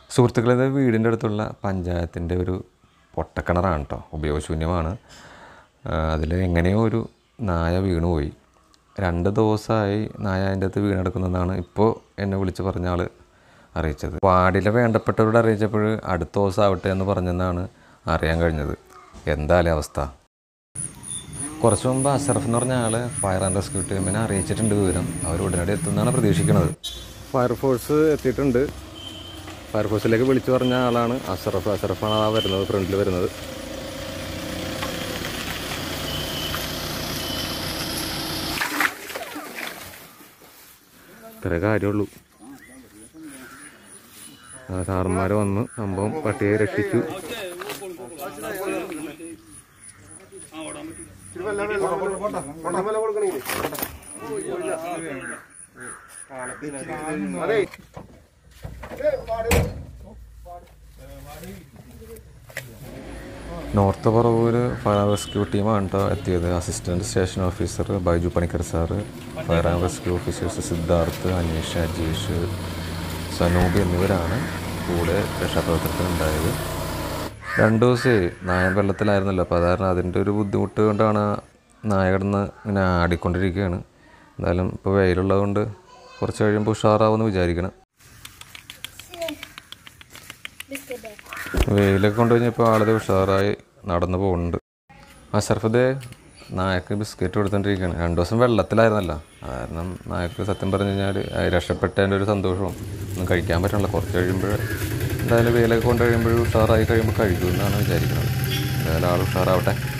സുഹൃത്തുക്കളെ ഇത് വീടിൻ്റെ അടുത്തുള്ള പഞ്ചായത്തിൻ്റെ ഒരു പൊട്ടക്കിണറാണ് കേട്ടോ ഉപയോഗശൂന്യമാണ് അതിൽ എങ്ങനെയോ ഒരു നായ വീണുപോയി രണ്ട് ദിവസമായി നായ അതിൻ്റെ അകത്ത് വീണെടുക്കുന്നതെന്നാണ് ഇപ്പോൾ എന്നെ വിളിച്ച് പറഞ്ഞ ആൾ അറിയിച്ചത് വാർഡിലെ വേണ്ടപ്പെട്ടവരോട് അറിയിച്ചപ്പോൾ അടുത്ത ദിവസം ആവട്ടെ എന്ന് പറഞ്ഞെന്നാണ് അറിയാൻ കഴിഞ്ഞത് എന്തായാലും അവസ്ഥ കുറച്ച് മുമ്പ് അഷറഫ് എന്ന് പറഞ്ഞ ആൾ ഫയർ ആൻഡ് റെസ്ക്യൂ ടീമിനെ അറിയിച്ചിട്ടുണ്ട് വിവരം അവർ ഉടനടി എത്തുമെന്നാണ് പ്രതീക്ഷിക്കുന്നത് ഫയർഫോഴ്സ് എത്തിയിട്ടുണ്ട് ഫയർഫോഴ്സിലേക്ക് വിളിച്ചു പറഞ്ഞ ആളാണ് അഷറഫ് അഷറഫാണ് ആ വരുന്നത് ഫ്രണ്ടിൽ വരുന്നത് ഇത്ര കാര്യമുള്ളൂ ആ സാറന്മാർ വന്ന് സംഭവം പട്ടിയെ രക്ഷിച്ചു north Paravur fire and rescue ടീമാണ് കേട്ടോ എത്തിയത് assistant station officer Baiju Panicker sir fire and rescue officers Siddharth Aneesha Ajeesh Sanoop എന്നിവരാണ് കൂടെ രക്ഷാപ്രവർത്തനത്തിനുണ്ടായത് രണ്ട് ദിവസമേ നായ വെള്ളത്തിലായിരുന്നല്ലോ അപ്പോൾ അതാരണം അതിൻ്റെ ഒരു ബുദ്ധിമുട്ട് കൊണ്ടാണ് നായ കിടന്ന് ഇങ്ങനെ ആടിക്കൊണ്ടിരിക്കുകയാണ് എന്തായാലും ഇപ്പോൾ വെയിലുള്ളത് കൊണ്ട് കുറച്ച് കഴിയുമ്പോൾ ഉഷാറാവുമെന്ന് വിചാരിക്കണം വെയിലൊക്കെ കൊണ്ട് കഴിഞ്ഞപ്പോൾ ആളത് ഉഷാറായി നടന്നു പോകുന്നുണ്ട് അഷർഫദേ നായക്ക് ബിസ്ക്കറ്റ് കൊടുത്തോണ്ടിരിക്കുകയാണ് രണ്ടു ദിവസം വെള്ളത്തിലായിരുന്നല്ലോ അത് കാരണം നായക്ക് സത്യം പറഞ്ഞു കഴിഞ്ഞാൽ രക്ഷപ്പെട്ടതിൻ്റെ ഒരു സന്തോഷവും ഒന്നും കഴിക്കാൻ പറ്റണില്ല കുറച്ച് കഴിയുമ്പോൾ എന്തായാലും വെയിലൊക്കെ കൊണ്ട് കഴിയുമ്പോൾ ഉഷാറായി കഴിയുമ്പോൾ കഴിക്കുമെന്നാണ് വിചാരിക്കുന്നത് എന്തായാലും ആൾ ഉഷാറാവട്ടെ